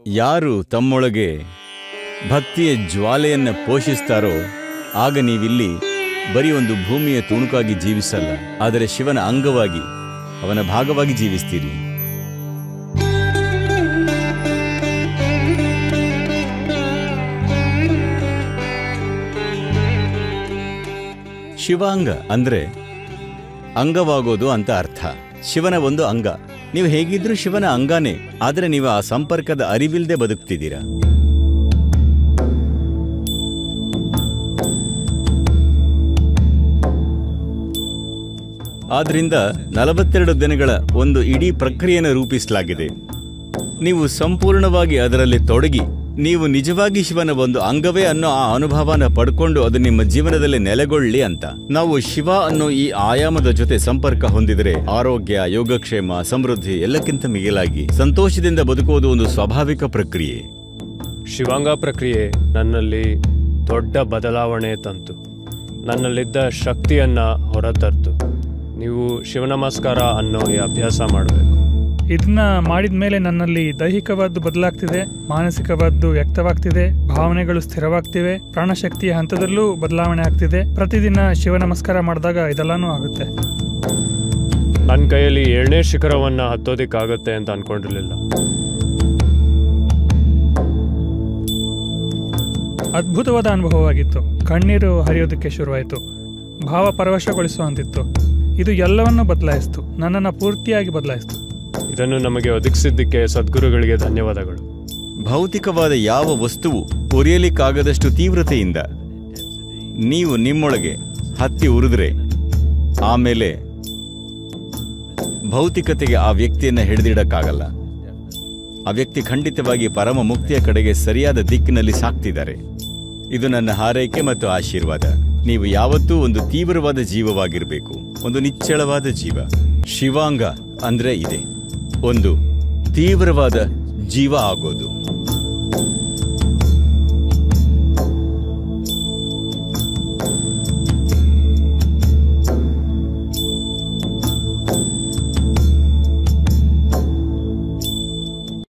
ಯಾರು ತಮ್ಮೊಳಗೆ ಭಕ್ತಿಯ ಜ್ವಾಲೆಯನ್ನು ಪೋಷಿಸ್ತಾರೋ ಆಗ ನೀವಿಲ್ಲಿ ಬರೀ ಒಂದು ಭೂಮಿಯ ತುಣುಕಾಗಿ ಜೀವಿಸಲ್ಲ ಆದರೆ ಶಿವನ ಅಂಗವಾಗಿ ಅವನ ಭಾಗವಾಗಿ ಜೀವಿಸ್ತೀರಿ ಶಿವಾಂಗ ಅಂದ್ರೆ ಅಂಗವಾಗೋದು ಅಂತ ಅರ್ಥ ಶಿವನ ಒಂದು ಅಂಗ ನೀವು ಹೇಗಿದ್ರೂ ಶಿವನ ಅಂಗಾನೇ ಆದರೆ ನೀವು ಆ ಸಂಪರ್ಕದ ಅರಿವಿಲ್ದೆ ಬದುಕ್ತಿದ್ದೀರಾ ಆದ್ರಿಂದ ನಲವತ್ತೆರಡು ದಿನಗಳ ಒಂದು ಇಡೀ ಪ್ರಕ್ರಿಯೆಯನ್ನು ರೂಪಿಸಲಾಗಿದೆ ನೀವು ಸಂಪೂರ್ಣವಾಗಿ ಅದರಲ್ಲಿ ತೊಡಗಿ ನೀವು ನಿಜವಾಗಿ ಶಿವನ ಒಂದು ಅಂಗವೇ ಅನ್ನೋ ಆ ಅನುಭವನ ಪಡ್ಕೊಂಡು ಅದು ನಿಮ್ಮ ಜೀವನದಲ್ಲಿ ನೆಲೆಗೊಳ್ಳಿ ಅಂತ ನಾವು ಶಿವ ಅನ್ನೋ ಈ ಆಯಾಮದ ಜೊತೆ ಸಂಪರ್ಕ ಹೊಂದಿದರೆ ಆರೋಗ್ಯ ಯೋಗಕ್ಷೇಮ ಸಮೃದ್ಧಿ ಎಲ್ಲಕ್ಕಿಂತ ಮಿಗಿಲಾಗಿ ಸಂತೋಷದಿಂದ ಬದುಕುವುದು ಒಂದು ಸ್ವಾಭಾವಿಕ ಪ್ರಕ್ರಿಯೆ ಶಿವಾಂಗ ಪ್ರಕ್ರಿಯೆ ನನ್ನಲ್ಲಿ ದೊಡ್ಡ ಬದಲಾವಣೆ ತಂತು ನನ್ನಲ್ಲಿದ್ದ ಶಕ್ತಿಯನ್ನ ಹೊರತರ್ತು ನೀವು ಶಿವನಮಸ್ಕಾರ ಅನ್ನೋ ಈ ಅಭ್ಯಾಸ ಮಾಡಬೇಕು ಇದನ್ನ ಮಾಡಿದ ಮೇಲೆ ನನ್ನಲ್ಲಿ ದೈಹಿಕವಾದ್ದು ಬದಲಾಗ್ತಿದೆ ಮಾನಸಿಕವಾದ್ದು ವ್ಯಕ್ತವಾಗ್ತಿದೆ ಭಾವನೆಗಳು ಸ್ಥಿರವಾಗ್ತಿವೆ ಪ್ರಾಣಶಕ್ತಿಯ ಹಂತದಲ್ಲೂ ಬದಲಾವಣೆ ಆಗ್ತಿದೆ ಪ್ರತಿದಿನ ಶಿವ ನಮಸ್ಕಾರ ಮಾಡಿದಾಗ ಇದೆಲ್ಲಾನು ಆಗುತ್ತೆ ನನ್ನ ಕೈಯಲ್ಲಿ ಏಳನೇ ಶಿಖರವನ್ನ ಹತ್ತೋದಿಕ್ಕಾಗತ್ತೆ ಅಂತ ಅನ್ಕೊಂಡಿರ್ಲಿಲ್ಲ ಅದ್ಭುತವಾದ ಅನುಭವವಾಗಿತ್ತು ಕಣ್ಣೀರು ಹರಿಯೋದಕ್ಕೆ ಶುರುವಾಯಿತು ಭಾವ ಪರವಶಗೊಳಿಸುವಂತಿತ್ತು ಇದು ಎಲ್ಲವನ್ನೂ ಬದಲಾಯಿಸ್ತು ನನ್ನನ್ನು ಪೂರ್ತಿಯಾಗಿ ಬದಲಾಯಿಸ್ತು ಇದನ್ನು ನಮಗೆ ಒದಗಿಸಿದ್ದಕ್ಕೆ ಸದ್ಗುರುಗಳಿಗೆ ಧನ್ಯವಾದಗಳು ಭೌತಿಕವಾದ ಯಾವ ವಸ್ತುವು ಉರಿಯಲಿಕ್ಕಾಗದಷ್ಟು ತೀವ್ರತೆಯಿಂದ ನೀವು ನಿಮ್ಮೊಳಗೆ ಹತ್ತಿ ಉರಿದ್ರೆ ಆಮೇಲೆ ಭೌತಿಕತೆಗೆ ಆ ವ್ಯಕ್ತಿಯನ್ನ ಹಿಡಿದಿಡಕ್ಕಾಗಲ್ಲ ಆ ವ್ಯಕ್ತಿ ಖಂಡಿತವಾಗಿ ಪರಮ ಮುಕ್ತಿಯ ಕಡೆಗೆ ಸರಿಯಾದ ದಿಕ್ಕಿನಲ್ಲಿ ಸಾಕ್ತಿದ್ದಾರೆ ಇದು ನನ್ನ ಹಾರೈಕೆ ಮತ್ತು ಆಶೀರ್ವಾದ ನೀವು ಯಾವತ್ತೂ ಒಂದು ತೀವ್ರವಾದ ಜೀವವಾಗಿರಬೇಕು ಒಂದು ನಿಚ್ಚಳವಾದ ಜೀವ ಶಿವಾಂಗ ಅಂದ್ರೆ ಇದೆ ಒಂದು ತೀವ್ರವಾದ ಜೀವ ಆಗೋದು